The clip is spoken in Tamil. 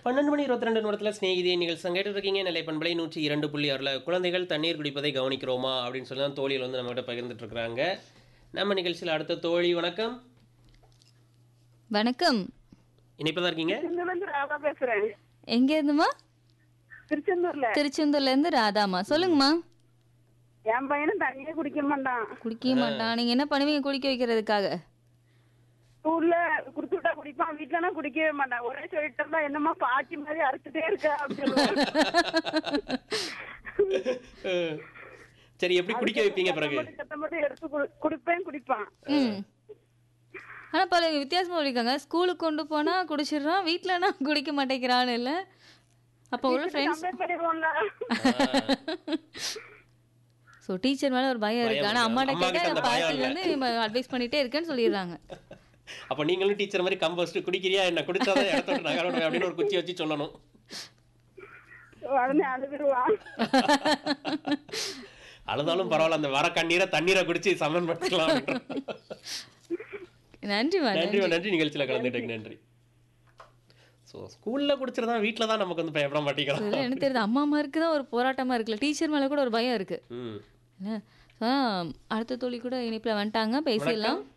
பன்னெண்டு மணி இருபத்தி ரெண்டு நிமிடத்தில் ஸ்நேகிதியை நிகழ்ச்சி கேட்டு இருக்கீங்க நிலை பண்பலை நூற்றி இரண்டு புள்ளி ஆறில் குழந்தைகள் தண்ணீர் குடிப்பதை கவனிக்கிறோமா அப்படின்னு சொல்லி தான் தோழிகள் வந்து நம்மகிட்ட பகிர்ந்துட்டு இருக்கிறாங்க நம்ம நிகழ்ச்சியில் அடுத்த தோழி வணக்கம் வணக்கம் இணைப்பில் தான் இருக்கீங்க திருச்செந்தூர்ல ராதா பேசுறேன் எங்க இருந்துமா திருச்செந்தூர்ல திருச்செந்தூர்ல இருந்து ராதாமா சொல்லுங்கம்மா என் பையனும் தண்ணியே குடிக்க மாட்டான் குடிக்க மாட்டான் நீங்க என்ன பண்ணுவீங்க குடிக்க வைக்கிறதுக்காக ஸ்கூல்ல குடுத்து விட்டா குடிப்பான் வீட்டுலனா குடிக்கவே மாட்டான் ஒரே சொல்லிட்டு இருந்தா என்னமா பாட்டி மாதிரி அறுத்துட்டே இருக்க அப்படின்னு அஹ், சரி எப்படி குடிக்க வைப்பீங்க பிறகு சத்தம் மட்டும் எடுத்து குடு- குடிப்பேன் குடிப்பான் ம் ஆனா பல வித்தியாசமா இருக்காங்க ஸ்கூலுக்கு கொண்டு போனா குடிச்சிடுறான் வீட்லனா குடிக்க மாட்டேங்கிறான்னு இல்ல அப்போ உள்ள ஃப்ரெண்ட்ஸ் கம்ப்ளைண்ட் பண்ணிடுவோம்ல ஸோ டீச்சர் மேல ஒரு பயம் இருக்கு ஆனா அம்மாட்ட அம்மா கிட்ட கேட்டா அந்த பயம் பாட்டி இல்ல. வந்து அட்வைஸ் பண்ணிட்டே இருக்கேன்னு சொல்லிடுறாங்க அப்போ நீங்களும் டீச்சர் மாதிரி கம்போஸ்ட் குடிக்கிறியா என்ன குடிச்சாதான் இடத்த விட்டு நகரணும் அப்படின்னு ஒரு குச்சி வச்சு சொல்லணும் உடனே அழுதுருவான் அழுதாலும் பரவாயில்ல அந்த வர கண்ணீரை தண்ணீரை குடிச்சு சமன் பண்ணிக்கலாம் அப்படின்ற நன்றிமா நன்றி நன்றி நிகழ்ச்சியில் கலந்துட்டேங்க நன்றி ஸோ ஸ்கூலில் குடிச்சிருந்தா வீட்டில் தான் நமக்கு வந்து பயப்பட மாட்டேங்கிறோம் இதுல என்ன தெரியுது அம்மா அம்மாருக்கு தான் ஒரு போராட்டமா இருக்குல்ல டீச்சர் மேல கூட ஒரு பயம் இருக்கு ம் என்ன? ஆ, அடுத்த தோழி கூட இணைப்புல வந்துட்டாங்க பேசிடலாம்